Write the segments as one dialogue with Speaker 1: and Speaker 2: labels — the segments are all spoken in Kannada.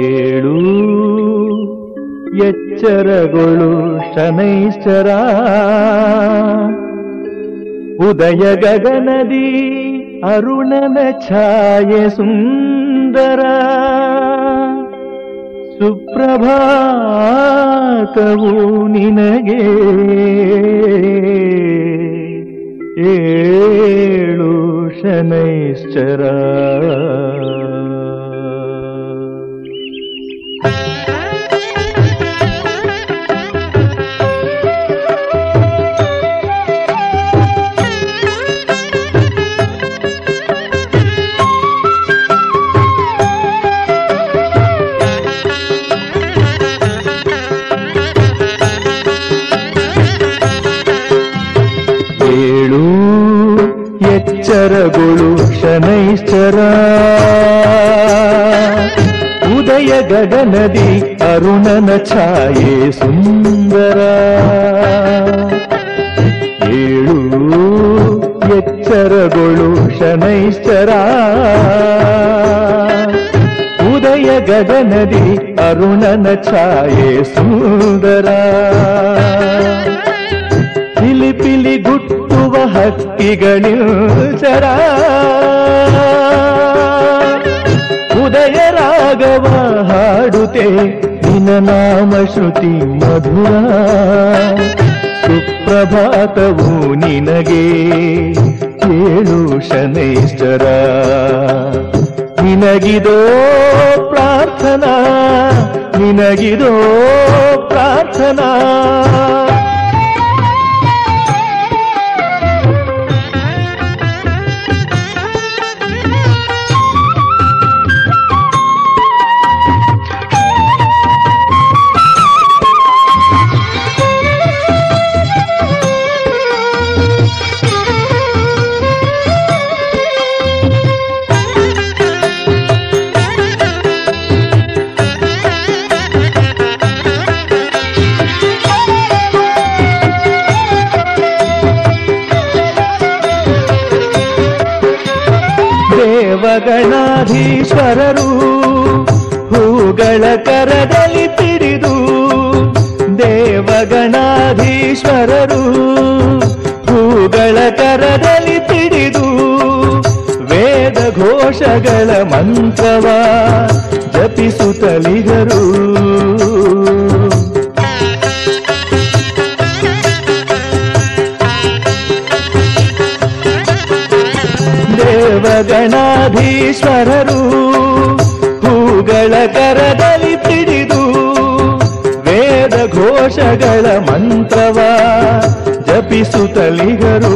Speaker 1: ಏಳು ಎಚ್ಚರಗೊಳು ಶನೈಶ್ಚರ ಉದಯ ಗಗನದಿ ಅರುಣನ ಛಾಯೆ ಸುಂದರ ಸುಪ್ರಭಾತವು ನಿನಗೆ ಏಳು ಶನೈಶ್ಚರ ಏಳು ಎಚ್ಚರಗೊಳು ಶನೈಶ್ಚರ ಉದಯ ಗಗನದಿ ಅರುಣನ ಛಾಯೆ ಸುಂದರ ಏಳು ಎಚ್ಚರಗೊಳು ಶನೈಶ್ಚರ ಉದಯ ಗಗನದಿ ಅರುಣನ ಛಾಯೆ ಸುಂದರ ಪಿಲಿ ಗುಟ್ಟುವ ಹಕ್ಕಿಗಳಿಲ್ಚರ ಉದಯ ರಾಗವ ಹಾಡುತ್ತೆ ನಿನ್ನ ನಾಮ ಶ್ರುತಿ ಮಧುರ ಸುಪ್ರಭಾತವು ನಿನಗೆ ಏಳು ಶನೈಶ್ಚರ ನಿನಗಿದೋ ಪ್ರಾರ್ಥನಾ ನಿನಗಿದೋ ಪ್ರಾರ್ಥನಾ ದೇವಗಣಾಧೀಶ್ವರರು ಹೂಗಳ ಕರದಲ್ಲಿ ಪಿಡಿದು ದೇವಗಣಾಧೀಶ್ವರರು ಹೂಗಳ ಕರದಲ್ಲಿ ಪಿಡಿದು ವೇದ ಘೋಷಗಳ ಮಂತ್ರವ ಜಪಿಸುತ್ತಲಿಗರು ದೇವಗಣಾಧೀಶ್ವರರು ಹೂಗಳ ಕರದಲ್ಲಿ ಪಿಡಿದು ವೇದ ಘೋಷಗಳ ಮಂತ್ರವ ಜಪಿಸುತ್ತಲಿಗರು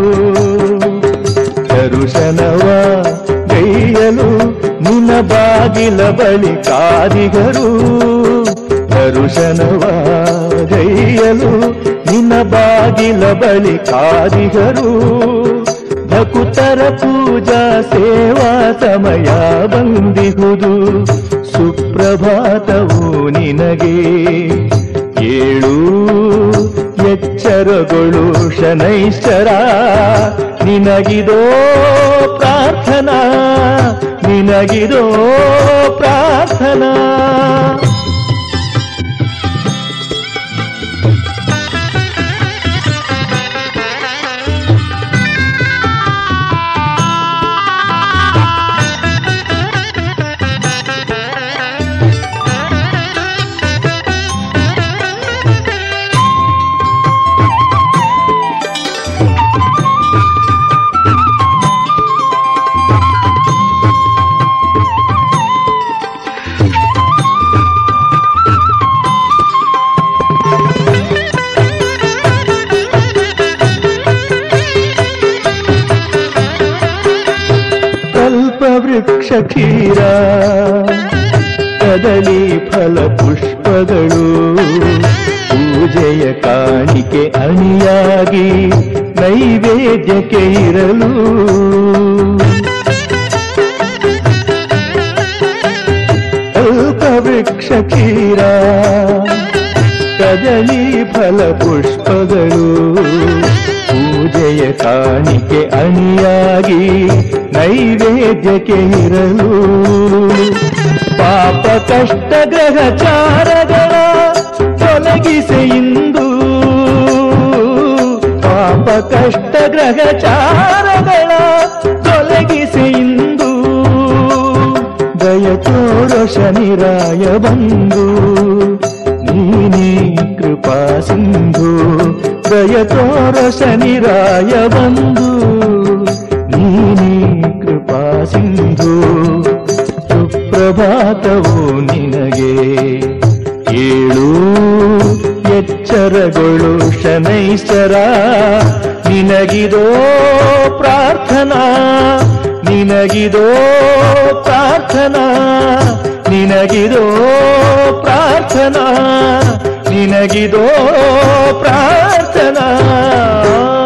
Speaker 1: ದರುಶನವ ಗೈಯಲು ನಿನ್ನ ಬಾಗಿಲ ಬಳಿ ಕಾದಿಗರು ದರುಶನವ ಗೈಯಲು ನಿನ್ನ ಬಾಗಿಲ ಬಳಿ ಕಾದಿಗರು ಭಕುತರ ಪೂಜಾ ಸೇವಾ ಸಮಯ ಬಂದಿಹುದು ಸುಪ್ರಭಾತವು ನಿನಗೆ ಏಳು ಎಚ್ಚರಗೊಳು ಶನೈಶ್ಚರ ನಿನಗಿದೋ ಪ್ರಾರ್ಥನಾ ನಿನಗಿದೋ ಪ್ರಾರ್ಥನಾ ಕಲ್ಪವೃಕ್ಷ ಕ್ಷೀರ ಕದಳಿ ಫಲ ಪುಷ್ಪಗಳು ಪೂಜೆಯ ಕಾಣಿಕೆ ಅಣಿಯಾಗಿ ನೈವೇದ್ಯಕ್ಕೆ ಇರಲು ಕಲ್ಪವೃಕ್ಷ ಕ್ಷೀರ ಕದಳಿ ಫಲ ಪುಷ್ಪಗಳು ಪೂಜೆಯ ಕಾಣಿಕೆ ಅಣಿಯಾಗಿ ನೈವೇದ್ಯಕ್ಕೆ ಇರಲು ಪಾಪ ಕಷ್ಟ ಗ್ರಹಚಾರಗಳ ತೊಲಗಿಸೆ ಇಂದು ಪಾಪ ಕಷ್ಟ ಗ್ರಹಚಾರಗಳ ತೊಲಗಿಸೆ ಇಂದು ದಯ ತೋರ ಶನಿರಾಯ ಬಂದು ನೀನೇ ಕೃಪಾ ಸಿಂಧು ದಯ ತೋರ ಶನಿರಾಯ ಬಂದು ನೀನೇ ಕೃಪಾ ಸಿಂಧು ಸುಪ್ರಭಾತವು ನಿನಗೆ ಏಳು ಎಚ್ಚರಗಳು ಶನೈಶ್ಚರ ನಿನಗಿದೋ ಪ್ರಾರ್ಥನಾ ನಿನಗಿದೋ ಪ್ರಾರ್ಥನಾ ನಿನಗಿದೋ ಪ್ರಾರ್ಥನಾ ನಿನಗಿದೋ ಪ್ರಾರ್ಥನಾ